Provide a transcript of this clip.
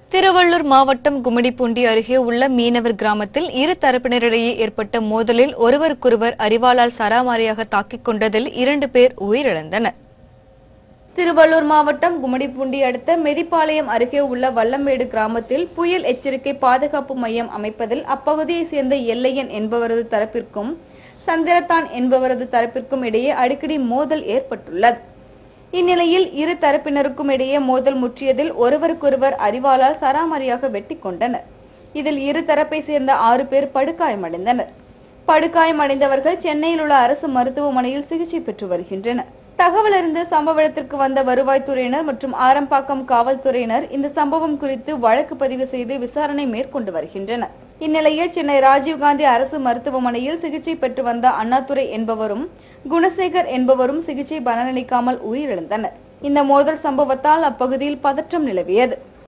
திருவள்ளூர் மாவட்டம் கும்மிடிப்பூண்டி அருகே உள்ள மீனவர் கிராமத்தில் இரு தரப்பினரிடையே ஏற்பட்ட மோதலில் ஒருவருக்கொருவர் அரிவாளால் சராமாரியாக தாக்கிக் கொண்டதில் இரண்டு பேர் உயிரிழந்தனர் திருவள்ளூர் மாவட்டம் கும்மிடிப்பூண்டி அடுத்த மெதிப்பாளையம் அருகே உள்ள வல்லமேடு கிராமத்தில் புயல் எச்சரிக்கை பாதுகாப்பு மையம் அமைப்பதில் அப்பகுதியைச் சேர்ந்த எல்லையன் என்பவரது தரப்பிற்கும் சந்திரத்தான் என்பவரது தரப்பிற்கும் இடையே அடிக்கடி மோதல் ஏற்பட்டுள்ளது இந்நிலையில் இரு தரப்பினருக்கும் இடையே மோதல் முற்றியதில் ஒருவருக்கொருவர் அறிவாளால் சராமரியாக வெட்டி கொண்டனர் இதில் இரு தரப்பை சேர்ந்த ஆறு பேர் படுகாயமடைந்தனர் படுகாயமடைந்தவர்கள் சென்னையில் உள்ள அரசு மருத்துவமனையில் சிகிச்சை பெற்று வருகின்றனர் தகவல் அறிந்து சம்பவ இடத்திற்கு வந்த வருவாய்த்துறையினர் மற்றும் ஆரம்பாக்கம் காவல்துறையினர் இந்த சம்பவம் குறித்து வழக்கு பதிவு செய்து விசாரணை மேற்கொண்டு வருகின்றனர் இந்நிலையில் சென்னை ராஜீவ்காந்தி அரசு மருத்துவமனையில் சிகிச்சை பெற்று வந்த அண்ணாதுரை என்பவரும் குணசேகர் என்பவரும் சிகிச்சை பலனளிக்காமல் உயிரிழந்தனர் இந்த மோதல் சம்பவத்தால் அப்பகுதியில் பதற்றம் நிலவியது